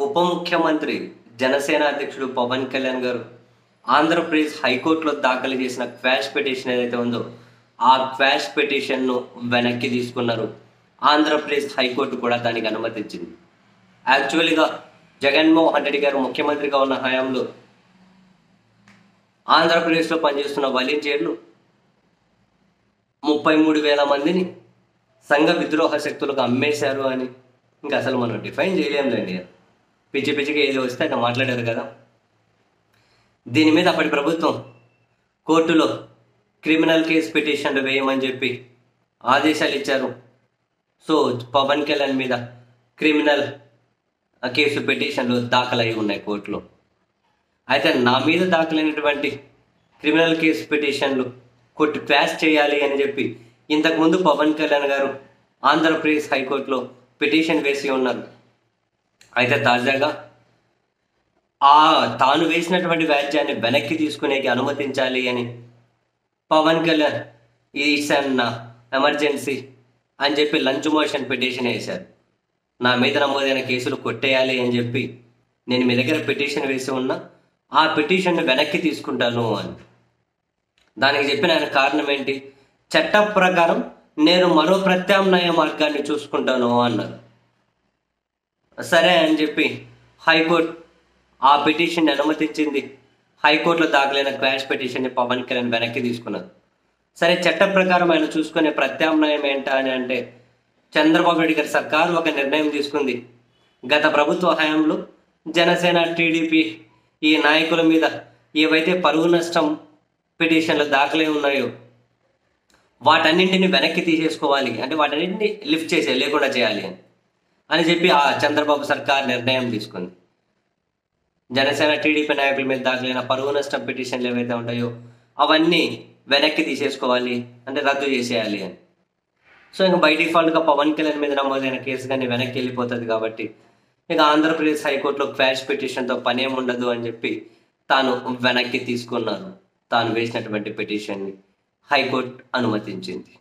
ఉప ముఖ్యమంత్రి జనసేన అధ్యక్షుడు పవన్ కళ్యాణ్ గారు ఆంధ్రప్రదేశ్ హైకోర్టులో దాఖలు చేసిన క్వాష్ పిటిషన్ ఏదైతే ఉందో ఆ క్వాష్ పిటిషన్ను వెనక్కి తీసుకున్నారు ఆంధ్రప్రదేశ్ హైకోర్టు కూడా దానికి అనుమతించింది యాక్చువల్గా జగన్మోహన్ రెడ్డి గారు ముఖ్యమంత్రిగా ఉన్న హయాంలో ఆంధ్రప్రదేశ్లో పనిచేస్తున్న వాలంటీర్లు ముప్పై మూడు వేల మందిని సంఘ విద్రోహ శక్తులకు అమ్మేశారు అని ఇంకా అసలు మనం డిఫైన్ చేయలేంలేండి పిచ్చి పిచ్చిగా ఏది వస్తే అక్కడ మాట్లాడారు కదా దీని మీద అప్పటి ప్రభుత్వం కోర్టులో క్రిమినల్ కేసు పిటిషన్లు వేయమని చెప్పి ఆదేశాలు ఇచ్చారు సో పవన్ కళ్యాణ్ మీద క్రిమినల్ కేసు పిటిషన్లు దాఖలై ఉన్నాయి కోర్టులో అయితే నా మీద దాఖలైనటువంటి క్రిమినల్ కేసు పిటిషన్లు కోర్టు క్వాష్ చేయాలి అని చెప్పి ఇంతకుముందు పవన్ కళ్యాణ్ గారు ఆంధ్రప్రదేశ్ హైకోర్టులో పిటిషన్ వేసి ఉన్నారు అయితే తాజాగా ఆ తాను వేసినటువంటి వ్యాజ్యాన్ని వెనక్కి తీసుకునేకి అనుమతించాలి అని Pawan Kalyan it's an emergency అని చెప్పి లంచ్ మోషన్ పిటిషన్ వేశారు నా మీద నమోదైన కేసులు కొట్టేయాలి అని చెప్పి నేను మీ దగ్గర పిటిషన్ వేసి ఉన్నా ఆ పిటిషన్ వెనక్కి తీసుకుంటాను అని దానికి చెప్పిన ఆయన కారణం ఏంటి చట్ట ప్రకారం నేను మరో ప్రత్యామ్నాయ మార్గాన్ని చూసుకుంటాను అన్నారు సరే అని చెప్పి హైకోర్టు ఆ పిటిషన్ అనుమతించింది హైకోర్టులో దాఖలైన క్వాష్ పిటిషన్ని పవన్ కళ్యాణ్ వెనక్కి తీసుకున్నారు సరే చట్ట ప్రకారం ఆయన చూసుకునే ప్రత్యామ్నాయం ఏంటా అని అంటే చంద్రబాబు నాయుడు గారి సర్కారు ఒక నిర్ణయం తీసుకుంది గత ప్రభుత్వ హయాంలో జనసేన టీడీపీ ఈ నాయకుల మీద ఏవైతే పరువు నష్టం పిటిషన్లు దాఖలై ఉన్నాయో వాటన్నింటిని వెనక్కి తీసేసుకోవాలి అంటే వాటన్నింటిని లిఫ్ట్ చేసే లేకుండా చేయాలి అని అని చెప్పి ఆ చంద్రబాబు సర్కార్ నిర్ణయం తీసుకుంది జనసేన టీడీపీ నాయకుల మీద దాఖలైన పరువు నష్టం పిటిషన్లు ఏవైతే ఉంటాయో అవన్నీ వెనక్కి తీసేసుకోవాలి అంటే రద్దు చేసేయాలి అని సో ఇంకా బై డిఫాల్ట్గా పవన్ కళ్యాణ్ మీద నమోదైన కేసు కానీ వెనక్కి వెళ్ళిపోతుంది కాబట్టి ఇక ఆంధ్రప్రదేశ్ హైకోర్టులో క్వాష్ పిటిషన్తో పని ఏమి ఉండదు అని చెప్పి తాను వెనక్కి తీసుకున్నాను తాను వేసినటువంటి పిటిషన్ని హైకోర్టు అనుమతించింది